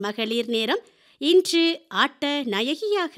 மகளிர் நேரம் இன்று ஆட்ட நாயகியாக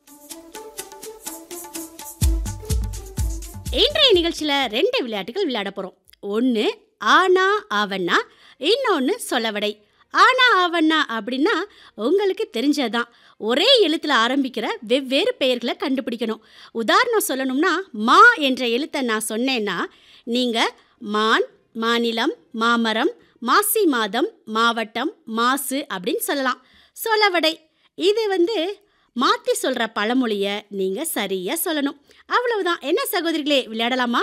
இன்றைய நிகழ்ச்சியில் ரெண்டு விளையாட்டுகள் விளையாட போகிறோம் ஒன்று ஆனா ஆவண்ணா இன்னொன்று சொலவடை ஆனா ஆவண்ணா அப்படின்னா உங்களுக்கு தெரிஞ்சதுதான் ஒரே எழுத்தில் ஆரம்பிக்கிற வெவ்வேறு பெயர்களை கண்டுபிடிக்கணும் உதாரணம் சொல்லணும்னா மா என்ற எழுத்தை நான் சொன்னேன்னா நீங்கள் மான் மாநிலம் மாமரம் மாசி மாதம் மாவட்டம் மாசு அப்படின்னு சொல்லலாம் சொலவடை இது வந்து மாற்றி சொல்கிற பழமொழியை நீங்கள் சரியாக சொல்லணும் அவ்வளவுதான் என்ன சகோதரிகளே விளையாடலாமா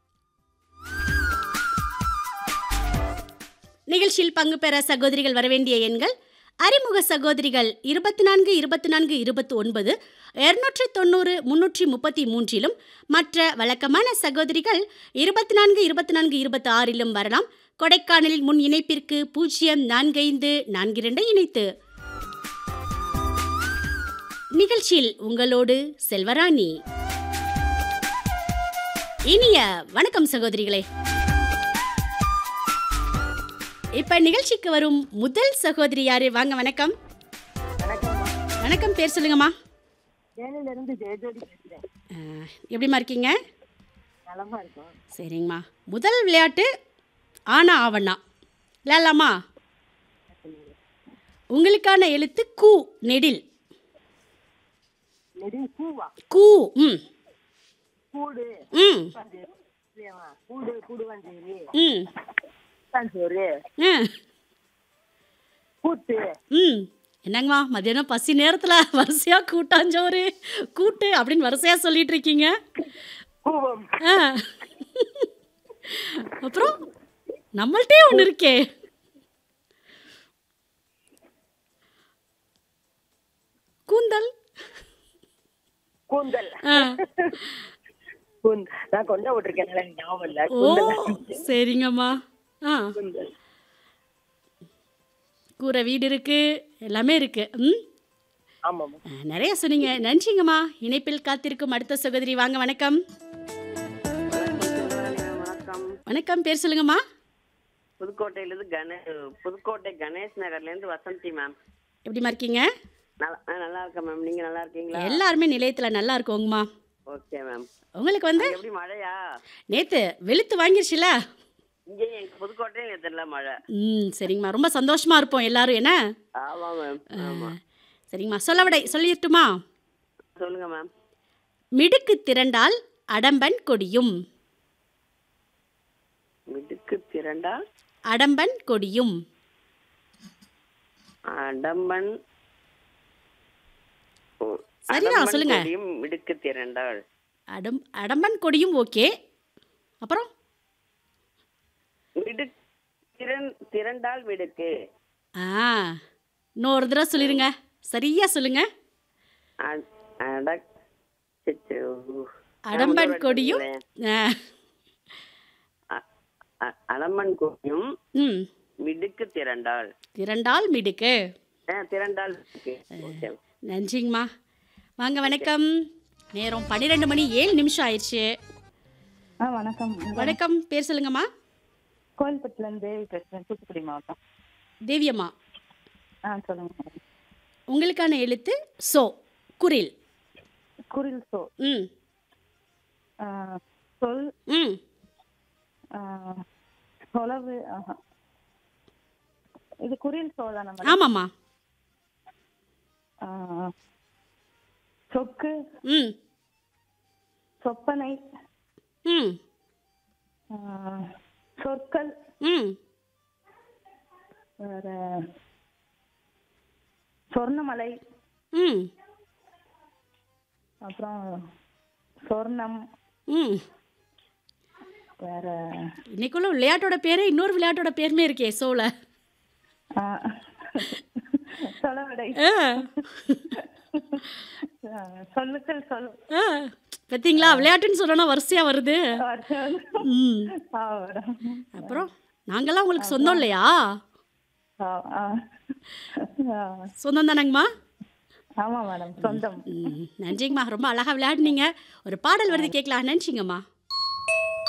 நிகழ்ச்சியில் பங்கு பெற சகோதரிகள் வரவேண்டிய எண்கள் அறிமுக சகோதரிகள் இருபத்தி நான்கு இருபத்தி நான்கு இருபத்தி ஒன்பது இருநூற்றி தொண்ணூறு முன்னூற்றி முப்பத்தி மூன்றிலும் மற்ற வழக்கமான சகோதரிகள் இருபத்தி நான்கு இருபத்தி நான்கு இருபத்தி ஆறிலும் வரலாம் கொடைக்கானலில் முன் இணைப்பிற்கு பூஜ்ஜியம் நான்கைந்து நான்கு இரண்டை இணைத்து நிகழ்ச்சியில் உங்களோடு செல்வராணி இனிய வணக்கம் சகோதரிகளே இப்ப நிகழ்ச்சிக்கு வரும் முதல் சகோதரி யாரு வாங்க வணக்கம் வணக்கம்மா வணக்கம் பேர் சொல்லுங்கம்மா தேனில இருந்து ஜெயஜோதி பேசுறேன் அஹ், எப்படிம்மா இருக்கீங்க நலமா இருக்கும் சரிங்கம்மா முதல் விளையாட்டு ஆனா ஆவண்ணா விளையாடலாமா உங்களுக்கான எழுத்து கூ நெடில் நெடு பூவா கூ ம் கூடு ம் வந்து இல்லையாம்மா? கூடு கூடுவாஞ்சேரி ம் சோறு ஆ, கூட்டு ம் என்னங்கம்மா மத்தியானம் பசி நேரத்தில் வரிசையாக கூட்டாஞ்சோறு கூட்டு அப்படின்னு வரிசையாக சொல்லிட்டு இருக்கீங்க கூவம் ஆ அப்புறம் நம்மள்ட்டே ஒன்று இருக்கே கூந்தல் கூந்தல் ஆ கூந்த நான் கொண்ட விட்டுருக்கேன் எனக்கு ஞாபகம் இல்ல ஓ கூந்தல் சரிங்கம்மா ஆ கூந்தல் கூரை வீடு இருக்கு எல்லாமே இருக்கு ம் ஆமாம்மா ஆ, நிறைய சொன்னீங்க நன்றிங்கம்மா இணைப்பில் காத்திருக்கும் அடுத்த சகோதரி வாங்க வணக்கம் வணக்கம் வணக்கம் பேர் சொல்லுங்கம்மா புதுக்கோட்டையிலேருந்து கணே புதுக்கோட்டை கணேஷ் நகர்லேருந்து வசந்தி மேம் எப்படிம்மா இருக்கீங்க நல்லா ஆ, நல்லா இருக்கேன் மேம் நீங்கள் நல்லா இருக்கீங்களா எல்லாருமே நிலையத்தில் நல்லா இருக்கோங்கம்மா ஓகே மேம் உங்களுக்கு வந்து எப்படி மழையா நேற்று வெளுத்து வாங்கிருச்சுல இங்கே எங்கள் புதுக்கோட்டையும் நேற்றுல மழை ம் சரிங்கம்மா ரொம்ப சந்தோஷமா இருப்போம் எல்லாரும் என்ன ஆமாம் மேம் ஆமாம் சரிங்கம்மா சொல்லவிடை சொல்லிட்டுமா சொல்லுங்கள் மேம் மிடுக்கு திரண்டால் அடம்பன் கொடியும் மிடுக்கு திரண்டா அடம்பன் கொடியும் அடம்பன் ஓ, சரிதான், அடம்பன் சொல்லுங்க. கொடியும் மிடுக்கு திரண்டாள் அடம் அடம்பன் கொடியும் ஓகே அப்புறம் மிடு திரன் திரண்டால் மிடுக்கு ஆ இன்னொரு தடவை சொல்லிடுங்க சரியா சொல்லுங்க அ- அட சிச்சோ. அடம்பன் நான் கொடியும் சொல்றேன். ஆ, அ- அ- அடம்பன் கொடியும் ம் மிடுக்கு திரண்டாள் திரண்டால் மிடுக்கு ஆ, திரண்டாள் மிடுக்கு. ஓகே நன்றிங்கம்மா வாங்க வணக்கம் நேரம் பன்னிரெண்டு மணி ஏழு நிமிஷம் ஆயிடுச்சு ஆ வணக்கம் வணக்கம் பேர் சொல்லுங்கம்மா கோயில்பட்டுலேருந்து தேவி பேசுகிறேன் தூத்துக்குடி மாவட்டம் தேவியம்மா ஆ சொல்லுங்க மேடம் உங்களுக்கான எழுத்து சோ குரில் குரில் சோ ம் ஆ, சொல் ம் ஆ, சொலவு ஆஹா. இது குரில் சோ தானே மேடம் ஆமாம்மா ஆ, சொக்கு ம் சொப்பனை ம் ஆ, சொற்கள் ம் வேற சொர்ணமலை ம் அப்புறம் சொர்ணம் ம் வேற இன்னைக்குள்ள விளையாட்டோட பேரே இன்னொரு விளையாட்டோட பேருமே இருக்கே சோல ஆ, சொலவடை ஆ ஆ, சொல்லுக்கள் சொல் ஆ பார்த்தீங்களா விளையாட்டுன்னு சொல்லணும் வரிசையா வருது ம் ஆ மேடம் அப்புறம் நாங்கெல்லாம் உங்களுக்கு சொந்தம் இல்லையா ஆ ஆ ஆ. சொந்தம் தானங்கம்மா ஆமா மேடம் சொந்தம் ம் நன்றிங்கம்மா ரொம்ப அழகாக விளையாடுனீங்க ஒரு பாடல் வருது கேட்கலாம் நன்றிங்கம்மா